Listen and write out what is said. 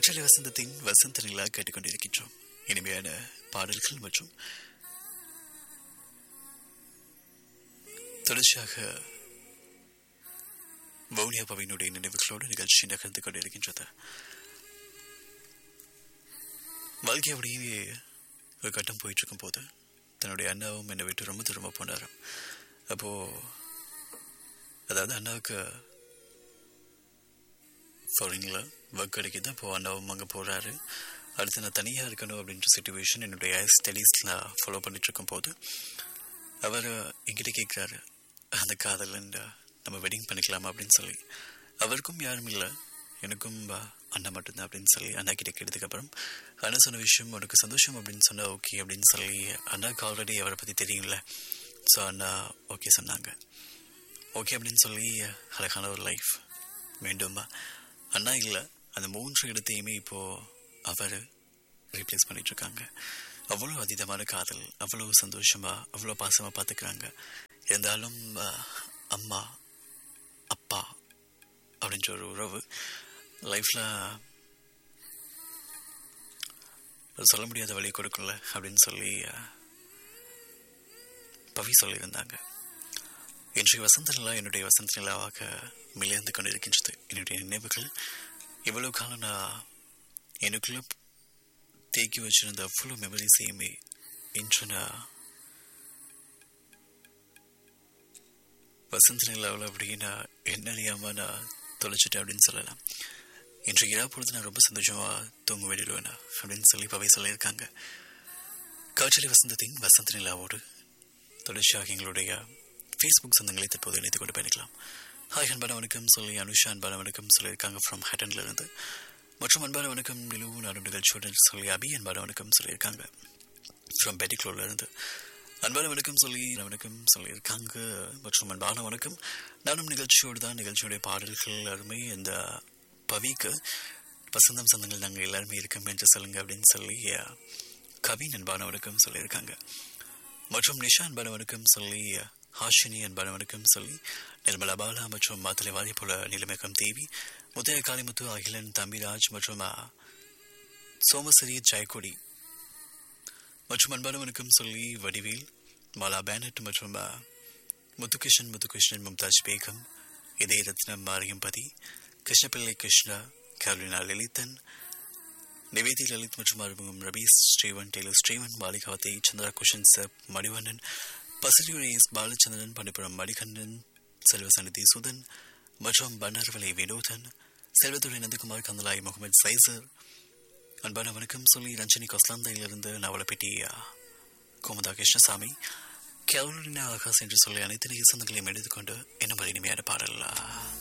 காற்றலை வசந்தத்தின் வசந்த நிலா கேட்டுக்கொண்டிருக்கின்றோம் இனிமையான பாடல்கள் மற்றும் தொடர்ச்சியாக வவுனியா பவினுடைய நினைவுகளோடு நிகழ்ச்சி நகர்ந்து கொண்டிருக்கின்றது வாழ்க்கை அப்படியே ஒரு கட்டம் போயிட்டு இருக்கும் போது தன்னுடைய அண்ணாவும் என்னை விட்டு ரொம்ப திரும்ப போனார் அப்போ அதாவது அண்ணாவுக்கு ஃபாரினில் ஒர்க் கிடைக்குது அப்போ அண்ணாவும் அங்கே போகிறாரு அடுத்து நான் தனியாக இருக்கணும் அப்படின்ற சுச்சுவேஷன் என்னுடைய ஸ்டடீஸில் நான் ஃபாலோ பண்ணிட்டு இருக்கும் போது அவர் என்கிட்ட கேட்குறாரு அந்த காதலன் நம்ம வெட்டிங் பண்ணிக்கலாமா அப்படின்னு சொல்லி அவருக்கும் யாரும் இல்லை எனக்கும் அண்ணா மட்டும்தான் அப்படின்னு சொல்லி அண்ணா கிட்ட கேட்டதுக்கப்புறம் அண்ணா சொன்ன விஷயம் உனக்கு சந்தோஷம் அப்படின்னு சொன்னா ஓகே அப்படின்னு சொல்லி அண்ணாவுக்கு ஆல்ரெடி அவரை பற்றி தெரியும்ல ஸோ அண்ணா ஓகே சொன்னாங்க ஓகே அப்படின்னு சொல்லி அழகான ஒரு லைஃப் வேண்டுமா அண்ணா இல்லை அந்த மூன்று இடத்தையுமே இப்போது அவர் ரீப்ளேஸ் பண்ணிட்டு இருக்காங்க அவ்வளோ அதீதமான காதல் அவ்வளோ சந்தோஷமா அவ்வளோ பாசமாக பார்த்துக்கிறாங்க இருந்தாலும் அம்மா அப்பா அப்படின்ற ஒரு உறவு லைஃப்பில் சொல்ல முடியாத வழி கொடுக்கல அப்படின்னு சொல்லி பவி சொல்லியிருந்தாங்க இன்றைய வசந்த நிலா என்னுடைய வசந்த நிலாவாக மிளிர்ந்து கொண்டிருக்கின்றது என்னுடைய நினைவுகள் இவ்வளவு காலம் நான் எனக்குள்ள தேக்கி வச்சிருந்த அவ்வளோ மெமரிஸையுமே இன்று நான் வசந்த நிலாவில் அப்படின்னா என்ன அறியாமல் நான் தொலைச்சிட்டேன் அப்படின்னு சொல்லலாம் இன்று இரா பொழுது நான் ரொம்ப சந்தோஷமாக தூங்க வெளியிடுவேனா அப்படின்னு சொல்லி பவை சொல்லியிருக்காங்க காற்றலை வசந்தத்தின் வசந்த நிலாவோடு தொடர்ச்சியாக எங்களுடைய ஃபேஸ்புக் சொந்தங்களை தற்போது இணைத்துக் கொண்டு பயணிக்கலாம் ஹாய் அன்பான வணக்கம் சொல்லி அனுஷா அன்பான வணக்கம் சொல்லியிருக்காங்க ஃப்ரம் ஹேட்டன்ல இருந்து மற்றும் அன்பான வணக்கம் நிலவு நாடும் நிகழ்ச்சியுடன் சொல்லி அபி அன்பான வணக்கம் சொல்லியிருக்காங்க ஃப்ரம் பெட்டிக்ளோர்ல இருந்து அன்பான வணக்கம் சொல்லி வணக்கம் சொல்லியிருக்காங்க மற்றும் அன்பான வணக்கம் நானும் நிகழ்ச்சியோடு தான் நிகழ்ச்சியுடைய பாடல்கள் அருமை இந்த பவிக்கு வசந்தம் சொந்தங்கள் நாங்கள் எல்லாருமே இருக்கோம் என்று சொல்லுங்க அப்படின்னு சொல்லி கவின் அன்பான வணக்கம் சொல்லியிருக்காங்க மற்றும் நிஷா அன்பான வணக்கம் சொல்லி ஹாஷினி அன்பான வணக்கம் சொல்லி நிர்மலா பாலா மற்றும் மாத்தலைவாதி போல நிலைமக்கம் தேவி முத்தைய காளிமுத்து அகிலன் தம்பிராஜ் மற்றும் சோமசரி ஜெயக்கொடி மற்றும் அன்பான வணக்கம் சொல்லி வடிவேல் மாலா பேனட் மற்றும் முத்துகிருஷ்ணன் முத்துகிருஷ்ணன் மும்தாஜ் பேகம் இதய ரத்னம் மாரியம்பதி கிருஷ்ணபிள்ளை கிருஷ்ணா கேரோலினா லலிதன் நிவேதி லலித் மற்றும் அறிமுகம் Rafees Steven Taylor Steven Maligawatte Chandra Kushan சப் மணிவண்ணன் பசலியுடைய பாலச்சந்திரன் பண்டிபுரம் மணிகண்டன் செல்வசனிதி சுதன் மற்றும் பண்டாரவலை வினோதன் செல்வத்துறை நந்தகுமார் கந்தலாய் முகமது சைசர் அன்பான வணக்கம் சொல்லி ரஞ்சனி கொஸ்லாந்தையிலிருந்து நவலப்பேட்டி கோமதா கிருஷ்ணசாமி கேரோலினா ஆகாஷ் என்று சொல்லி அனைத்து சொந்தங்களையும் எடுத்துக்கொண்டு என்ன மாதிரி இனிமையான பாடலாம்